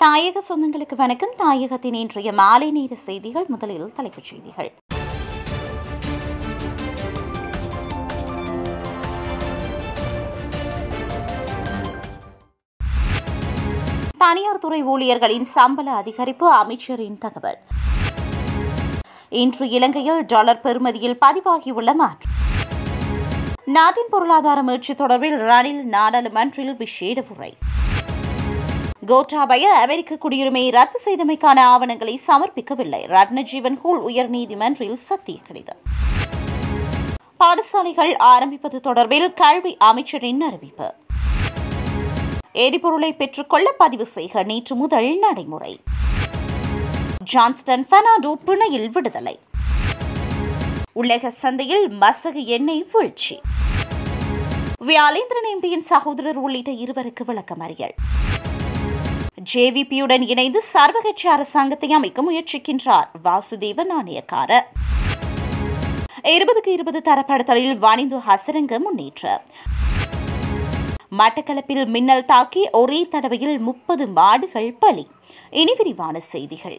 தாயக சொந்தங்களுக்கு வணக்கம் தாயகத்தின் இன்றைய மாலை நேர செய்திகள் முதலில் தலைப்புச் செய்திகள் தனியார் துறை ஊழியர்களின் சம்பள அதிகரிப்பு அமைச்சரின் தகவல் இன்று இலங்கையில் டாலர் பெறுமதியில் பதிவாகியுள்ள மாற்றம் நாட்டின் பொருளாதார மீட்சி தொடர்பில் ரணில் நாடாளுமன்றில் விசேட உரை கோட்டாபய அமெரிக்க குடியுரிமையை ரத்து செய்தமைக்கான ஆவணங்களை சமர்ப்பிக்கவில்லை ரத்னஜீவன் ஹூல் உயர்நீதிமன்றில் சத்திய கடிதம் பாடசாலைகள் ஆரம்பிப்பது தொடர்பில் கல்வி அமைச்சரின் அறிவிப்பு எரிபொருளை பெற்றுக்கொள்ள பதிவு செய்க நேற்று முதல் நடைமுறை ஜான்ஸ்டன் பெர்னாண்டோ பிணையில் விடுதலை உலக சந்தையில் மசகு எண்ணெய் வீழ்ச்சி வியாலேந்திரன் எம்பியின் சகோதரர் உள்ளிட்ட இருவருக்கு விளக்கமறியல் ஜேவிபியுடன் இணைந்து சர்வகட்சி அரசாங்கத்தை அமைக்க முயற்சிக்கின்றார் வாசுதேவ நாணயக்கார இருபதுக்கு இருபது தரப்படுத்தலில் வணிந்து ஹசரங்க முன்னேற்றம் மட்டக்களப்பில் மின்னல் தாக்கி ஒரே தடவையில் முப்பது மாடுகள் பலி இனி விரிவான செய்திகள்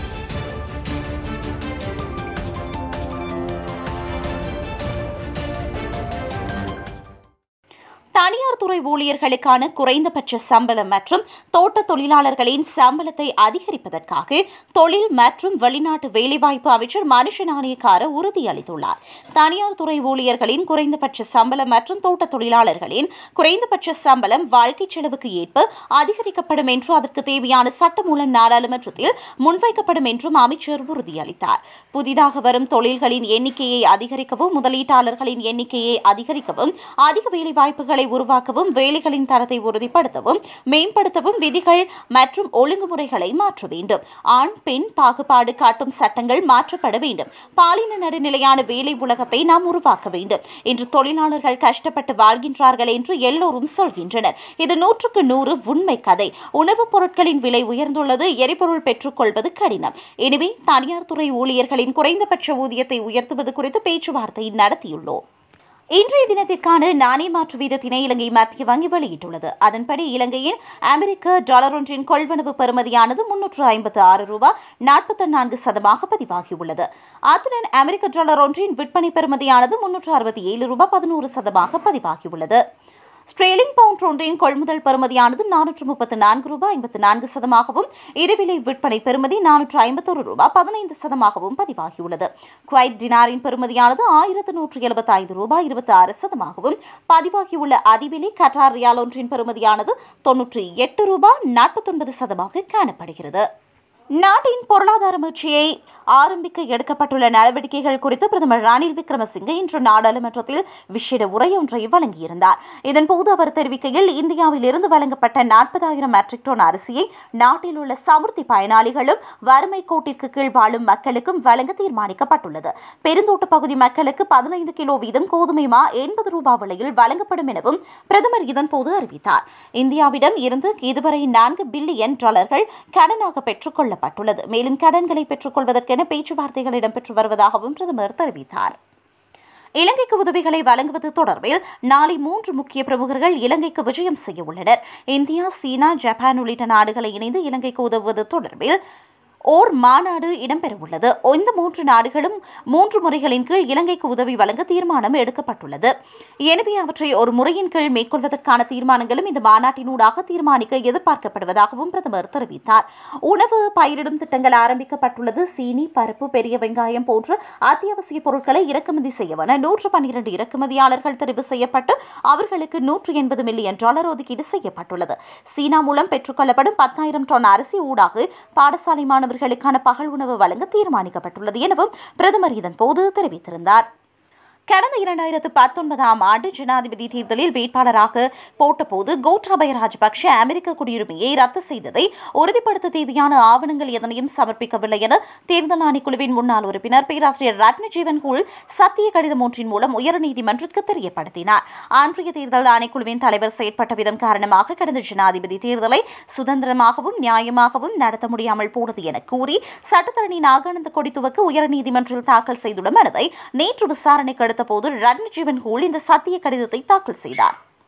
தனியார் துறை ஊழியர்களுக்கான குறைந்தபட்ச சம்பளம் மற்றும் தோட்ட தொழிலாளர்களின் சம்பளத்தை அதிகரிப்பதற்காக தொழில் மற்றும் வெளிநாட்டு வேலைவாய்ப்பு அமைச்சர் மனுஷ நாணயக்கார உறுதியளித்துள்ளார் தனியார் துறை ஊழியர்களின் குறைந்தபட்ச சம்பளம் மற்றும் தோட்ட தொழிலாளர்களின் குறைந்தபட்ச சம்பளம் வாழ்க்கை செலவுக்கு ஏற்ப அதிகரிக்கப்படும் என்று அதற்கு தேவையான சட்டமூலம் நாடாளுமன்றத்தில் முன்வைக்கப்படும் என்றும் அமைச்சர் உறுதியளித்தார் புதிதாக வரும் தொழில்களின் எண்ணிக்கையை அதிகரிக்கவும் முதலீட்டாளர்களின் எண்ணிக்கையை அதிகரிக்கவும் அதிக வேலைவாய்ப்புகளை உருவாக்கவும் வேலைகளின் தரத்தை உறுதிப்படுத்தவும் மேம்படுத்தவும் விதிகள் மற்றும் ஒழுங்குமுறைகளை மாற்ற வேண்டும் ஆண் பெண் பாகுபாடு காட்டும் சட்டங்கள் மாற்றப்பட வேண்டும் பாலின நடுநிலையான வேலை உலகத்தை நாம் உருவாக்க வேண்டும் என்று தொழிலாளர்கள் கஷ்டப்பட்டு வாழ்கின்றார்கள் என்று எல்லோரும் சொல்கின்றனர் இது நூற்றுக்கு நூறு உண்மை கதை உணவுப் பொருட்களின் விலை உயர்ந்துள்ளது எரிபொருள் பெற்றுக்கொள்வது கடினம் எனவே தனியார் துறை ஊழியர்களின் குறைந்தபட்ச ஊதியத்தை உயர்த்துவது குறித்து பேச்சுவார்த்தை நடத்தியுள்ளோம் இன்றைய தினத்திற்கான நாணய மாற்று வீதத்தினை இலங்கை மத்திய வங்கி வெளியிட்டுள்ளது அதன்படி இலங்கையில் அமெரிக்க டாலர் ஒன்றின் கொள்வனவு பெறுமதியானது முன்னூற்று ஐம்பத்து ஆறு ரூபாய் நாற்பத்தி நான்கு சதமாக பதிவாகியுள்ளது அத்துடன் அமெரிக்க டாலர் ஒன்றின் விற்பனை பெறுமதியானது முன்னூற்று அறுபத்தி ஏழு ரூபாய் பதினோரு சதமாக பதிவாகியுள்ளது ஸ்ட்ரேலிங் பவுண்ட் ஒன்றின் கொள்முதல் பெறுமதியானது நானூற்று முப்பத்து நான்கு ரூபாய் ஐம்பத்து நான்கு சதமாகவும் இருவிலை விற்பனை பெறுமதி நானூற்று ஐம்பத்தொரு ரூபாய் பதினைந்து சதமாகவும் பதிவாகியுள்ளது குவைத் டினாரின் பெறுமதியானது ஆயிரத்து நூற்று எழுபத்தி ஐந்து ரூபாய் இருபத்தி ஆறு சதமாகவும் பதிவாகியுள்ள அதிவிலை கட்டார் ரியால் ஒன்றின் பெறுமதியானது தொன்னூற்றி எட்டு ரூபாய் நாற்பத்தொன்பது சதமாக காணப்படுகிறது நாட்டின் பொருளாதார மீட்சியை ஆரம்பிக்க எடுக்கப்பட்டுள்ள நடவடிக்கைகள் குறித்து பிரதமர் ரணில் விக்ரமசிங்கே இன்று நாடாளுமன்றத்தில் விசேட உரையொன்றை வழங்கியிருந்தார் இதன்போது அவர் தெரிவிக்கையில் இந்தியாவில் இருந்து வழங்கப்பட்ட நாற்பதாயிரம் மெட்ரிக் டன் அரிசியை நாட்டில் உள்ள சமுர்த்தி பயனாளிகளும் வறுமை கோட்டிற்கு கீழ் வாழும் மக்களுக்கும் வழங்க தீர்மானிக்கப்பட்டுள்ளது பெருந்தோட்ட பகுதி மக்களுக்கு பதினைந்து கிலோ வீதம் கோதுமை மா எண்பது ரூபாய் விலையில் வழங்கப்படும் எனவும் பிரதமர் இதன்போது அறிவித்தார் இந்தியாவிடம் இருந்து இதுவரை நான்கு பில்லியன் டாலர்கள் கடனாக பெற்றுக்கொள்ள கொள்ளப்பட்டுள்ளது மேலும் கடன்களை பெற்றுக்கொள்வதற்கென பேச்சுவார்த்தைகள் இடம்பெற்று வருவதாகவும் பிரதமர் தெரிவித்தார் இலங்கைக்கு உதவிகளை வழங்குவது தொடர்பில் நாளை மூன்று முக்கிய பிரமுகர்கள் இலங்கைக்கு விஜயம் செய்ய உள்ளனர் இந்தியா சீனா ஜப்பான் உள்ளிட்ட நாடுகளை இணைந்து இலங்கைக்கு உதவுவது தொடர்பில் ஓர் மாநாடு இடம்பெறவுள்ளது இந்த மூன்று நாடுகளும் மூன்று முறைகளின் கீழ் இலங்கைக்கு உதவி வழங்க தீர்மானம் எடுக்கப்பட்டுள்ளது எனவே அவற்றை ஒரு முறையின் கீழ் மேற்கொள்வதற்கான தீர்மானங்களும் இந்த மாநாட்டினூடாக தீர்மானிக்க எதிர்பார்க்கப்படுவதாகவும் பிரதமர் தெரிவித்தார் உணவு பயிரிடும் திட்டங்கள் ஆரம்பிக்கப்பட்டுள்ளது சீனி பருப்பு பெரிய வெங்காயம் போன்ற அத்தியாவசிய பொருட்களை இறக்குமதி செய்யவன நூற்று பன்னிரண்டு இறக்குமதியாளர்கள் தெரிவு செய்யப்பட்டு அவர்களுக்கு நூற்று எண்பது மில்லியன் டாலர் ஒதுக்கீடு செய்யப்பட்டுள்ளது சீனா மூலம் பெற்றுக்கொள்ளப்படும் பத்தாயிரம் டன் அரிசி ஊடாக பாடசாலை மாணவர்கள் மாணவர்களுக்கான பகல் உணவு வழங்க தீர்மானிக்கப்பட்டுள்ளது எனவும் பிரதமர் இதன்போது தெரிவித்திருந்தார் கடந்த இரண்டாயிரத்து பத்தொன்பதாம் ஆண்டு ஜனாதிபதி தேர்தலில் வேட்பாளராக போட்டபோது கோட்டாபய ராஜபக்ஷ அமெரிக்க குடியுரிமையை ரத்து செய்ததை உறுதிப்படுத்த தேவையான ஆவணங்கள் எதனையும் சமர்ப்பிக்கவில்லை என தேர்தல் ஆணைக்குழுவின் முன்னாள் உறுப்பினர் பேராசிரியர் ரத்னஜீவன் ஹூல் சத்திய கடிதம் ஒன்றின் மூலம் உயர்நீதிமன்றத்திற்கு தெரியப்படுத்தினார் அன்றைய தேர்தல் ஆணைக்குழுவின் தலைவர் செயற்பட்ட விதம் காரணமாக கடந்த ஜனாதிபதி தேர்தலை சுதந்திரமாகவும் நியாயமாகவும் நடத்த முடியாமல் போனது என கூறி சட்டத்தரணி நாகானந்த கொடித்துவக்கு உயர்நீதிமன்றில் தாக்கல் செய்துள்ள மனுவை நேற்று விசாரணைக்கு அடுத்தபோது ரத்னஜீவன் ஹூல் இந்த சத்திய கடிதத்தை தாக்கல் செய்தார்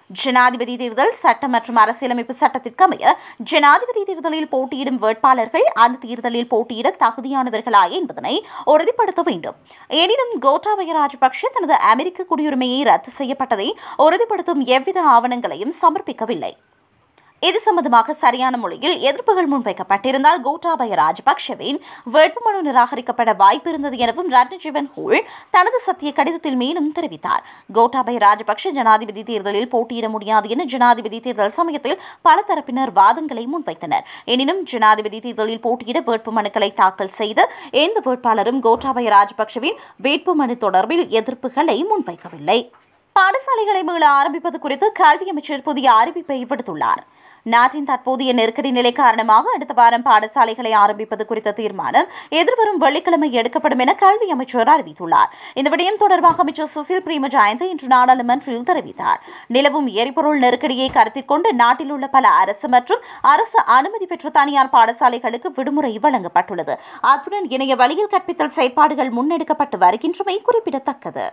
ஜனாதிபதி தேர்தல் சட்டம் மற்றும் அரசியலமைப்பு சட்டத்திற்கமைய ஜனாதிபதி தேர்தலில் போட்டியிடும் வேட்பாளர்கள் அந்த தேர்தலில் போட்டியிட தகுதியானவர்களா என்பதனை உறுதிப்படுத்த வேண்டும் எனினும் கோட்டாபய ராஜபக்ஷ தனது அமெரிக்க குடியுரிமையை ரத்து செய்யப்பட்டதை உறுதிப்படுத்தும் எவ்வித ஆவணங்களையும் சமர்ப்பிக்கவில்லை இது சம்பந்தமாக சரியான மொழியில் எதிர்ப்புகள் முன்வைக்கப்பட்டிருந்தால் கோட்டாபய ராஜபக்ஷவின் வேட்புமனு நிராகரிக்கப்பட வாய்ப்பு இருந்தது எனவும் ரத்னஜீவன் ஹூல் தனது சத்திய கடிதத்தில் மேலும் தெரிவித்தார் கோட்டாபய ராஜபக்ஷ ஜனாதிபதி தேர்தலில் போட்டியிட முடியாது என ஜனாதிபதி தேர்தல் சமயத்தில் பல தரப்பினர் வாதங்களை முன்வைத்தனர் எனினும் ஜனாதிபதி தேர்தலில் போட்டியிட வேட்புமனுக்களை தாக்கல் செய்த எந்த வேட்பாளரும் கோட்டாபய ராஜபக்ஷவின் வேட்புமனு தொடர்பில் எதிர்ப்புகளை முன்வைக்கவில்லை பாடசாலைகளை மீள ஆரம்பிப்பது குறித்து கல்வி அமைச்சர் புதிய அறிவிப்பை விடுத்துள்ளார் நாட்டின் தற்போதைய நெருக்கடி நிலை காரணமாக அடுத்த வாரம் பாடசாலைகளை ஆரம்பிப்பது குறித்த தீர்மானம் எதிர்வரும் வெள்ளிக்கிழமை எடுக்கப்படும் என கல்வி அமைச்சர் அறிவித்துள்ளார் இந்த விடயம் தொடர்பாக அமைச்சர் சுசில் பிரேம ஜாயந்த் இன்று நாடாளுமன்றில் தெரிவித்தார் நிலவும் எரிபொருள் நெருக்கடியை கருத்தில் கொண்டு நாட்டில் உள்ள பல அரசு மற்றும் அரசு அனுமதி பெற்ற தனியார் பாடசாலைகளுக்கு விடுமுறை வழங்கப்பட்டுள்ளது அத்துடன் இணைய வழியில் கற்பித்தல் செயற்பாடுகள் முன்னெடுக்கப்பட்டு வருகின்றமை குறிப்பிடத்தக்கது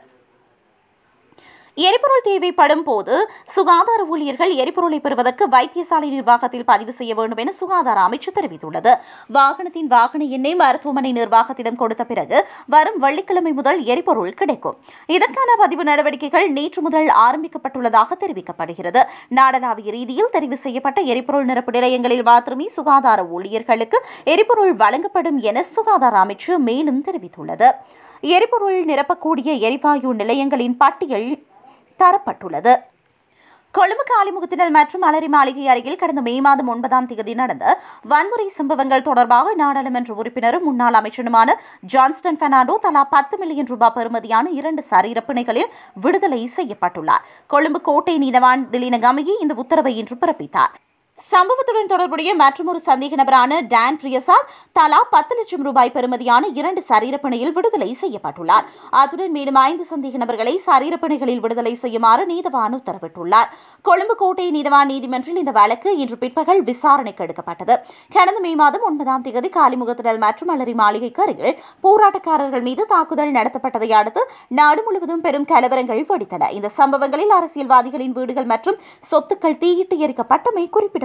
எரிபொருள் தேவைப்படும் போது சுகாதார ஊழியர்கள் எரிபொருளை பெறுவதற்கு வைத்தியசாலை நிர்வாகத்தில் பதிவு செய்ய வேண்டும் என சுகாதார அமைச்சு தெரிவித்துள்ளது வாகனத்தின் வாகன எண்ணெய் மருத்துவமனை நிர்வாகத்திடம் கொடுத்த பிறகு வரும் வெள்ளிக்கிழமை முதல் எரிபொருள் கிடைக்கும் இதற்கான பதிவு நடவடிக்கைகள் நேற்று முதல் ஆரம்பிக்கப்பட்டுள்ளதாக தெரிவிக்கப்படுகிறது நாடளாவிய ரீதியில் தெரிவு செய்யப்பட்ட எரிபொருள் நிரப்பு நிலையங்களில் மாத்திரமே சுகாதார ஊழியர்களுக்கு எரிபொருள் வழங்கப்படும் என சுகாதார அமைச்சு மேலும் தெரிவித்துள்ளது எரிபொருள் நிரப்பக்கூடிய எரிவாயு நிலையங்களின் பட்டியல் தரப்பட்டுள்ளது கொழும்பு காலிமுகத்தினல் மற்றும் அலரி மாளிகை அருகில் கடந்த மே மாதம் ஒன்பதாம் தேதி நடந்த வன்முறை சம்பவங்கள் தொடர்பாக நாடாளுமன்ற உறுப்பினரும் முன்னாள் அமைச்சருமான ஜான்ஸ்டன் பெர்னாண்டோ தலா பத்து மில்லியன் ரூபாய் பெறுமதியான இரண்டு சரீரப்பிணைகளில் விடுதலை செய்யப்பட்டுள்ளார் கொழும்பு கோட்டை நீதவான் திலீன கமிகி இந்த உத்தரவை இன்று பிறப்பித்தார் சம்பவத்துடன் தொடர்புடைய மற்றொரு சந்தேக நபரான டான் பிரியசாத் தலா பத்து லட்சம் ரூபாய் பெறுமதியான இரண்டு சரீரப்பணியில் விடுதலை செய்யப்பட்டுள்ளார் அத்துடன் மேலும் ஐந்து சந்தேக நபர்களை சரீரப்பணிகளில் விடுதலை செய்யுமாறு நீதவான் உத்தரவிட்டுள்ளார் கொழும்பு கோட்டை நீதவான் நீதிமன்றில் இந்த வழக்கு இன்று பிற்பகல் விசாரணைக்கு எடுக்கப்பட்டது கடந்த மே மாதம் ஒன்பதாம் தேதி காலிமுகத்திடல் மற்றும் அலரி மாளிகைக்கு அருகில் போராட்டக்காரர்கள் மீது தாக்குதல் நடத்தப்பட்டதை அடுத்து நாடு முழுவதும் பெரும் கலவரங்கள் வெடித்தன இந்த சம்பவங்களில் அரசியல்வாதிகளின் வீடுகள் மற்றும் சொத்துக்கள் தீயிட்டு எரிக்கப்பட்டமை குறிப்பிடத்தக்கது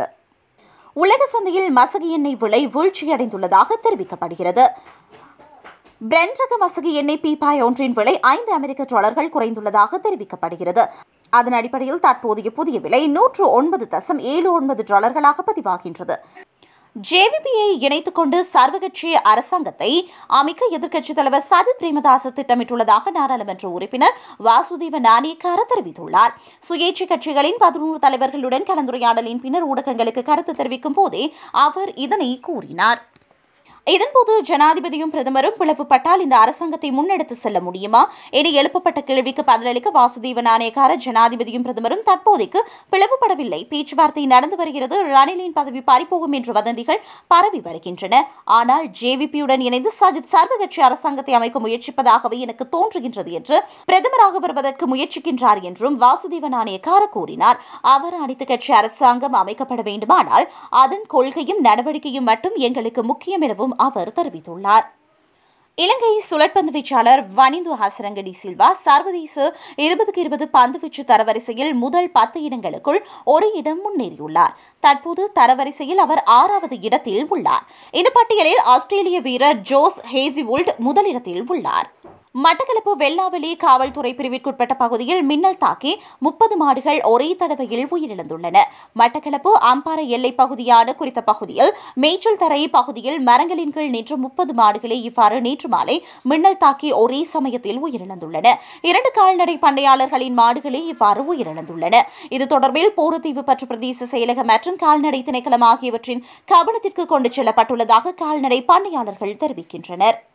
உலக சந்தையில் மசகு எண்ணெய் விலை வீழ்ச்சியடைந்துள்ளதாக தெரிவிக்கப்படுகிறது பிரெண்ட் ரக மசகு எண்ணெய் பீப்பாய் ஒன்றின் விலை ஐந்து அமெரிக்க டாலர்கள் குறைந்துள்ளதாக தெரிவிக்கப்படுகிறது அதன் அடிப்படையில் தற்போதைய புதிய விலை நூற்று ஒன்பது தசம் ஏழு ஒன்பது டாலர்களாக பதிவாகின்றது ஜேவிபியை இணைத்துக் கொண்டு சர்வகட்சி அரசாங்கத்தை அமைக்க எதிர்க்கட்சித் தலைவர் சஜித் பிரேமதாச திட்டமிட்டுள்ளதாக நாடாளுமன்ற உறுப்பினர் வாசுதேவ நாணயக்கார தெரிவித்துள்ளார் சுயேட்சை கட்சிகளின் பதினோரு தலைவர்களுடன் கலந்துரையாடலின் பின்னர் ஊடகங்களுக்கு கருத்து தெரிவிக்கும் போதே அவர் இதனை கூறினார் இதன்போது ஜனாதிபதியும் பிரதமரும் பிளவுபட்டால் இந்த அரசாங்கத்தை முன்னெடுத்து செல்ல முடியுமா என எழுப்பப்பட்ட கேள்விக்கு பதிலளிக்க வாசுதேவ நாணயக்கார ஜனாதிபதியும் பிரதமரும் தற்போதைக்கு பிளவுபடவில்லை பேச்சுவார்த்தை நடந்து வருகிறது ரணிலின் பதவி பறிபோகும் என்ற வதந்திகள் பரவி வருகின்றன ஆனால் ஜேவிபியுடன் இணைந்து சஜித் சர்வகட்சி அரசாங்கத்தை அமைக்க முயற்சிப்பதாகவே எனக்கு தோன்றுகின்றது என்று பிரதமராக வருவதற்கு முயற்சிக்கின்றார் என்றும் வாசுதேவ நாணயக்கார கூறினார் அவர் அனைத்து கட்சி அரசாங்கம் அமைக்கப்பட வேண்டுமானால் அதன் கொள்கையும் நடவடிக்கையும் மட்டும் எங்களுக்கு முக்கியம் எனவும் அவர் தெரிவித்துள்ளார் இலங்கை சுழற்பந்து வீச்சாளர் வனிந்து ஹசரங்கடி சில்வா சர்வதேச இருபதுக்கு இருபது பந்துவீச்சு தரவரிசையில் முதல் பத்து இடங்களுக்குள் ஒரு இடம் முன்னேறியுள்ளார் தற்போது தரவரிசையில் அவர் ஆறாவது இடத்தில் உள்ளார் இந்த பட்டியலில் ஆஸ்திரேலிய வீரர் ஜோஸ் ஹேசிவுல்ட் முதலிடத்தில் உள்ளார் மட்டக்களப்பு வெள்ளாவெளி காவல்துறை பிரிவிற்குட்பட்ட பகுதியில் மின்னல் தாக்கி முப்பது மாடுகள் ஒரே தடவையில் உயிரிழந்துள்ளன மட்டக்களப்பு அம்பாறை எல்லைப் பகுதியான குறித்த பகுதியில் மேய்ச்சல் தரை பகுதியில் மரங்களின் கீழ் நின்ற முப்பது மாடுகளே இவ்வாறு நேற்று மாலை மின்னல் தாக்கி ஒரே சமயத்தில் உயிரிழந்துள்ளன இரண்டு கால்நடை பண்ணையாளர்களின் மாடுகளே இவ்வாறு உயிரிழந்துள்ளன இது தொடர்பில் போரத்தீவு பற்று பிரதேச செயலகம் மற்றும் கால்நடை திணைக்களம் ஆகியவற்றின் கவனத்திற்கு கொண்டு செல்லப்பட்டுள்ளதாக கால்நடை பண்ணையாளர்கள் தெரிவிக்கின்றனர்